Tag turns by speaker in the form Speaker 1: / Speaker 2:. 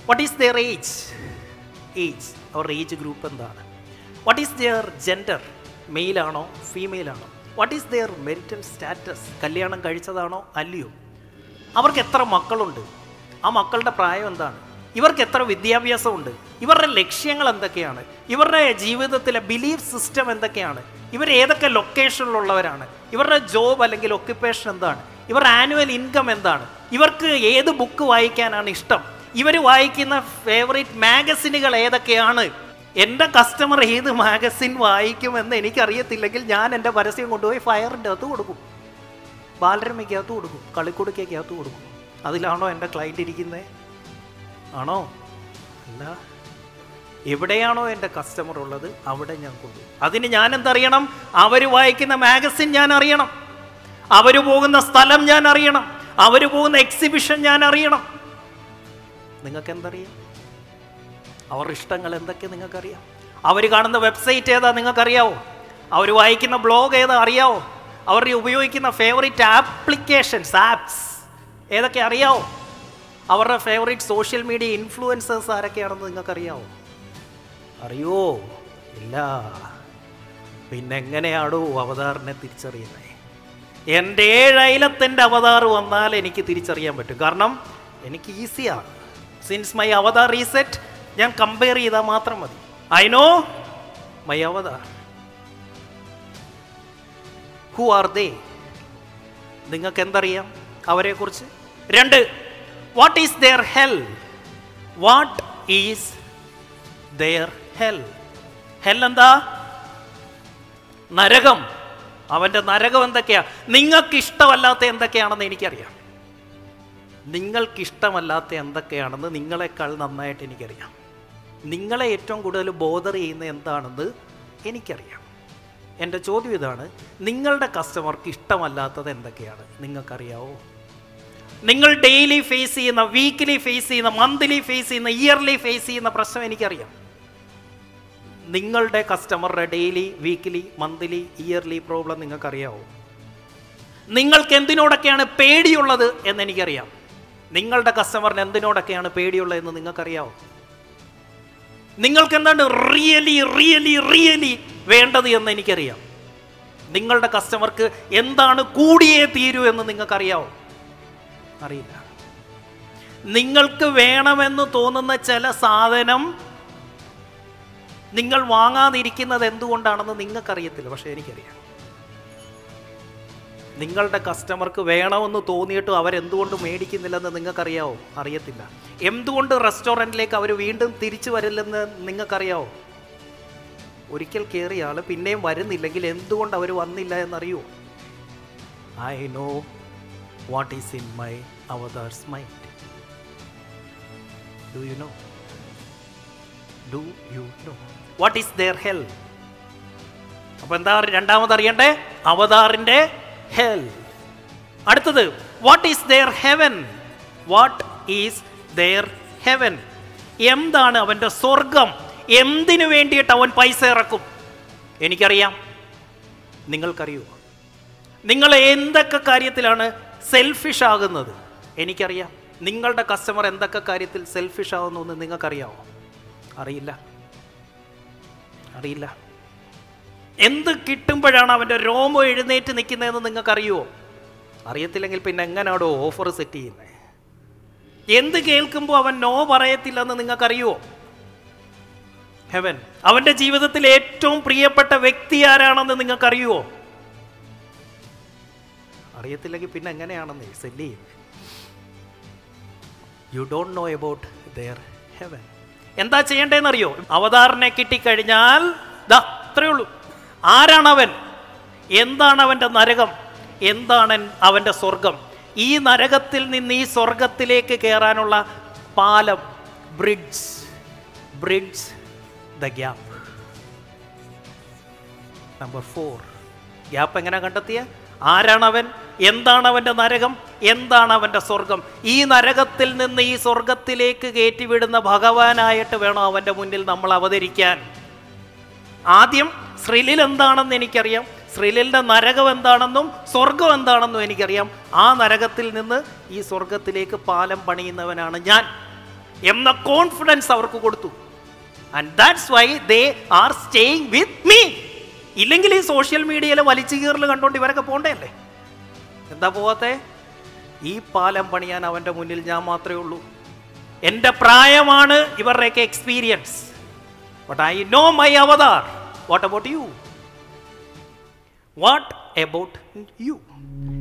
Speaker 1: what is their age age അവർ age group എന്താണ് what is their gender മെയിലാണോ ഫീമെയിലാണോ what is their marital status കല്യാണം കഴിച്ചതാണോ അല്ലയോ അവർക്ക് എത്ര മക്കളുണ്ട് ആ മക്കളുടെ പ്രായം എന്താണ് ഇവർക്ക് എത്ര വിദ്യാഭ്യാസമുണ്ട് ഇവരുടെ ലക്ഷ്യങ്ങൾ എന്തൊക്കെയാണ് ഇവരുടെ ജീവിതത്തിലെ ബിലീഫ് സിസ്റ്റം എന്തൊക്കെയാണ് ഇവർ ഏതൊക്കെ ലൊക്കേഷനിലുള്ളവരാണ് ഇവരുടെ ജോബ് അല്ലെങ്കിൽ ഒക്യുപ്പേഷൻ എന്താണ് ഇവരുടെ ആനുവൽ ഇൻകം എന്താണ് ഇവർക്ക് ഏത് ബുക്ക് വായിക്കാനാണ് ഇഷ്ടം ഇവർ വായിക്കുന്ന ഫേവറേറ്റ് മാഗസിനുകൾ ഏതൊക്കെയാണ് എൻ്റെ കസ്റ്റമർ ഏത് മാഗസിൻ വായിക്കുമെന്ന് എനിക്കറിയത്തില്ലെങ്കിൽ ഞാൻ എൻ്റെ പരസ്യം കൊണ്ടുപോയി ഫയറിൻ്റെ അകത്ത് കൊടുക്കും ബാലരമയ്ക്കകത്ത് കൊടുക്കും കളിക്കുടുക്കകത്ത് കൊടുക്കും അതിലാണോ എൻ്റെ ക്ലയൻറ്റ് ഇരിക്കുന്നത് ആണോ അല്ല എവിടെയാണോ എൻ്റെ കസ്റ്റമർ ഉള്ളത് അവിടെ ഞാൻ കൊണ്ടുപോകും അതിന് ഞാൻ എന്തറിയണം അവർ വായിക്കുന്ന മാഗസിൻ ഞാൻ അറിയണം അവർ പോകുന്ന സ്ഥലം ഞാൻ അറിയണം അവർ പോകുന്ന എക്സിബിഷൻ ഞാൻ അറിയണം നിങ്ങൾക്ക് എന്തറിയാം അവരുടെ ഇഷ്ടങ്ങൾ എന്തൊക്കെ നിങ്ങൾക്കറിയാം അവർ കാണുന്ന വെബ്സൈറ്റ് ഏതാ നിങ്ങൾക്കറിയാവോ അവർ വായിക്കുന്ന ബ്ലോഗ് ഏതാ അറിയാവോ അവർ ഉപയോഗിക്കുന്ന ഫേവറേറ്റ് ആപ്ലിക്കേഷൻസ് ആപ്സ് ഏതൊക്കെ അറിയാവോ അവരുടെ ഫേവറേറ്റ് സോഷ്യൽ മീഡിയ ഇൻഫ്ലുവൻസേഴ്സ് ആരൊക്കെയാണെന്ന് നിങ്ങൾക്കറിയാവോ അറിയോ ഇല്ല പിന്നെ എങ്ങനെയാണോ അവതാറിനെ തിരിച്ചറിയുന്നത് എൻ്റെ ഏഴൈലത്തിൻ്റെ അവതാർ വന്നാൽ എനിക്ക് തിരിച്ചറിയാൻ പറ്റും കാരണം എനിക്ക് ഈസിയാണ് സിൻസ് മൈ അവതാർ റീസെറ്റ് ഞാൻ കമ്പയർ ചെയ്താൽ മാത്രം മതി I know my avatar who are they നിങ്ങൾക്ക് എന്തറിയാം അവരെക്കുറിച്ച് രണ്ട് what is their hell what is their hell hell എന്താ നരകം അവൻ്റെ നരകം എന്തൊക്കെയാ നിങ്ങൾക്ക് ഇഷ്ടമല്ലാത്ത എന്തൊക്കെയാണെന്ന് എനിക്കറിയാം നിങ്ങൾക്കിഷ്ടമല്ലാത്ത എന്തൊക്കെയാണെന്ന് നിങ്ങളെക്കാൾ നന്നായിട്ട് എനിക്കറിയാം നിങ്ങളെ ഏറ്റവും കൂടുതൽ ബോധർ ചെയ്യുന്ന എന്താണെന്ന് എനിക്കറിയാം എൻ്റെ ചോദ്യം ഇതാണ് നിങ്ങളുടെ കസ്റ്റമർക്ക് ഇഷ്ടമല്ലാത്തത് എന്തൊക്കെയാണ് നിങ്ങൾക്കറിയാവോ നിങ്ങൾ ഡെയിലി ഫേസ് ചെയ്യുന്ന വീക്ക്ലി ഫേസ് ചെയ്യുന്ന മന്ത്ലി ഫേസ് ചെയ്യുന്ന ഇയർലി ഫേസ് ചെയ്യുന്ന പ്രശ്നം എനിക്കറിയാം നിങ്ങളുടെ കസ്റ്റമറുടെ daily weekly monthly yearly problem നിങ്ങൾക്കറിയാവോ നിങ്ങൾക്ക് എന്തിനോടൊക്കെയാണ് പേടിയുള്ളത് എന്ന് എനിക്കറിയാം നിങ്ങളുടെ കസ്റ്റമറിന് എന്തിനോടൊക്കെയാണ് പേടിയുള്ളതെന്ന് നിങ്ങൾക്കറിയാവോ നിങ്ങൾക്ക് എന്താണ് റിയലി റിയലി റിയലി വേണ്ടത് എന്ന് എനിക്കറിയാം നിങ്ങളുടെ കസ്റ്റമർക്ക് എന്താണ് കൂടിയേ തീരൂ എന്ന് നിങ്ങൾക്കറിയാവോ അറിയില്ല നിങ്ങൾക്ക് വേണമെന്ന് തോന്നുന്ന ചില സാധനം നിങ്ങൾ വാങ്ങാതിരിക്കുന്നത് എന്തുകൊണ്ടാണെന്ന് നിങ്ങൾക്കറിയത്തില്ല പക്ഷെ എനിക്കറിയാം നിങ്ങളുടെ കസ്റ്റമർക്ക് വേണമെന്ന് തോന്നിയിട്ടും അവരെന്തുകൊണ്ട് മേടിക്കുന്നില്ലെന്ന് നിങ്ങൾക്കറിയാവോ അറിയത്തില്ല എന്തുകൊണ്ട് റെസ്റ്റോറൻറ്റിലേക്ക് അവർ വീണ്ടും തിരിച്ചു വരില്ലെന്ന് നിങ്ങൾക്കറിയാവോ ഒരിക്കൽ കയറിയ ആൾ പിന്നെയും വരുന്നില്ലെങ്കിൽ എന്തുകൊണ്ട് അവർ വന്നില്ല എന്നറിയോ I know what is in my avatar's mind do you know do you know what is their hell അപ്പൊ എന്താ രണ്ടാമത് അറിയണ്ടേ അവതാറിന്റെ ഹെൽ അടുത്തത് what is their heaven what is their heaven എന്താണ് അവൻ്റെ സ്വർഗം എന്തിനു വേണ്ടിയിട്ട് അവൻ പൈസ ഇറക്കും എനിക്കറിയാം നിങ്ങൾക്കറിയോ നിങ്ങൾ എന്തൊക്കെ കാര്യത്തിലാണ് സെൽഫിഷ് ആകുന്നത് എനിക്കറിയാം നിങ്ങളുടെ കസ്റ്റമർ എന്തൊക്കെ കാര്യത്തിൽ സെൽഫിഷ് ആകുന്നു എന്ന് നിങ്ങൾക്കറിയാമോ അറിയില്ല അറിയില്ല എന്ത് കിട്ടുമ്പോഴാണ് അവൻ്റെ രോമം എഴുന്നേറ്റ് നിൽക്കുന്നതെന്ന് നിങ്ങൾക്കറിയുമോ അറിയത്തില്ലെങ്കിൽ പിന്നെ എങ്ങനെയാണോ ഓഫർ സെറ്റ് ചെയ്യുന്നത് എന്ത് കേൾക്കുമ്പോൾ അവൻ നോ പറയത്തില്ലെന്ന് നിങ്ങൾക്കറിയുമോ ഹെവൻ അവൻ്റെ ജീവിതത്തിൽ ഏറ്റവും പ്രിയപ്പെട്ട വ്യക്തി ആരാണെന്ന് നിങ്ങൾക്കറിയുമോ അറിയത്തില്ലെങ്കിൽ പിന്നെ എങ്ങനെയാണെന്ന് സെല്ല് ചെയ്യുന്നത് you don't know about their heaven എന്താ ചെയ്യേണ്ടതെന്നറിയോ അവതാറിനെ കിട്ടിക്കഴിഞ്ഞാൽ ദാ അത്രയേ ഉള്ളൂ ആരാണ് അവൻ എന്താണ് അവൻ്റെ നരകം എന്താണ് അവൻ്റെ സ്വർഗം ഈ നരകത്തിൽ നിന്ന് ഈ സ്വർഗത്തിലേക്ക് കയറാനുള്ള പാലം bridge bridge the gap number four gap എങ്ങനെ കണ്ടെത്തിയ ആരാണ് അവൻ എന്താണ് അവൻ്റെ നരകം എന്താണ് അവൻ്റെ സ്വർഗം ഈ നരകത്തിൽ നിന്ന് ഈ സ്വർഗത്തിലേക്ക് കയറ്റിവിടുന്ന ഭഗവാനായിട്ട് വേണം അവൻ്റെ മുന്നിൽ നമ്മൾ അവതരിക്കാൻ ആദ്യം ശ്രീലിൽ എന്താണെന്ന് എനിക്കറിയാം ശ്രീലിൻ്റെ നരകം എന്താണെന്നും സ്വർഗം എന്താണെന്നും എനിക്കറിയാം ആ നരകത്തിൽ നിന്ന് ഈ സ്വർഗത്തിലേക്ക് പാലം പണിയുന്നവനാണ് ഞാൻ എന്ന കോൺഫിഡൻസ് അവർക്ക് കൊടുത്തു and that's why they are staying with me ഇല്ലെങ്കിൽ ഈ സോഷ്യൽ മീഡിയയിൽ വലിച്ചു കീറൽ കണ്ടുകൊണ്ട് ഇവരൊക്കെ പോണ്ടല്ലേ എന്താ പോവാത്തെ ഈ പാലം പണിയാൻ അവൻ്റെ മുന്നിൽ ഞാൻ മാത്രമേ ഉള്ളൂ എൻ്റെ പ്രായമാണ് ഇവരുടെയൊക്കെ experience but I know my avatar what about you what about U